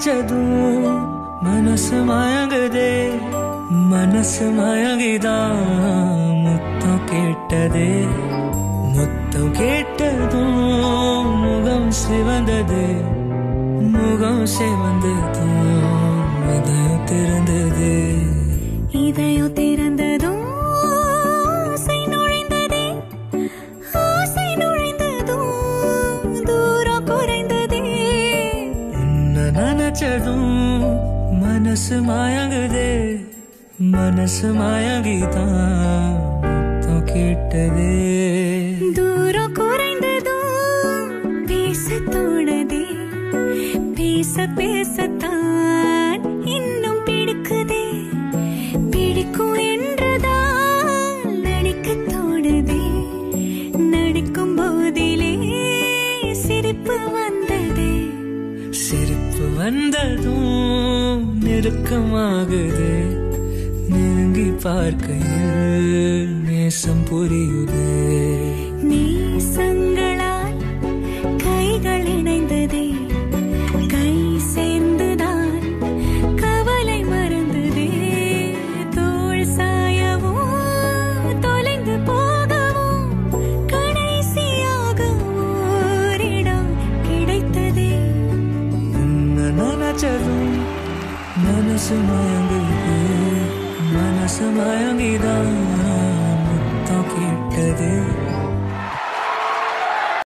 நினைச்சதும் மனசு மயங்குதே மனசு மயங்கிதான் முத்தம் கேட்டதே முத்தம் கேட்டதும் முகம் சிவந்தது முகம் சிவந்ததும் இதயம் திறந்தது இதயம் திறந்ததும் ஆசை நுழைந்ததே ஆசை நுழைந்ததும் தூரம் குறைந்ததே உன்னை நினைச்சதும் மனசு மயங்குதே மனசு மயங்கிதான் முத்தம் கேட்டதே தூரம் குறைந்ததும் பேச தோணதே பேச பேசத்தான் இன்னும் பிடிக்குதே பிடிக்கும் என்றுதான் நடிக்க தோணுதே நடிக்கும் போதிலே சிரிப்பு வந்ததே சிரிப்பு வந்ததும் நெருக்கமாகுது நெருங்கி பார்க்கையில் நேசம் புரியுது நேசங்களால் கைகள் இணைந்ததே கை சேர்ந்துதான் கவலை மறந்ததே தோள் சாயவும் தொலைந்து போகவும் கடைசியாக ஓரிடம் கிடைத்ததே உன்னை நினைச்சதும் மனசு மயங்குது மனசு மயங்கிதான் முத்தம் கேட்டது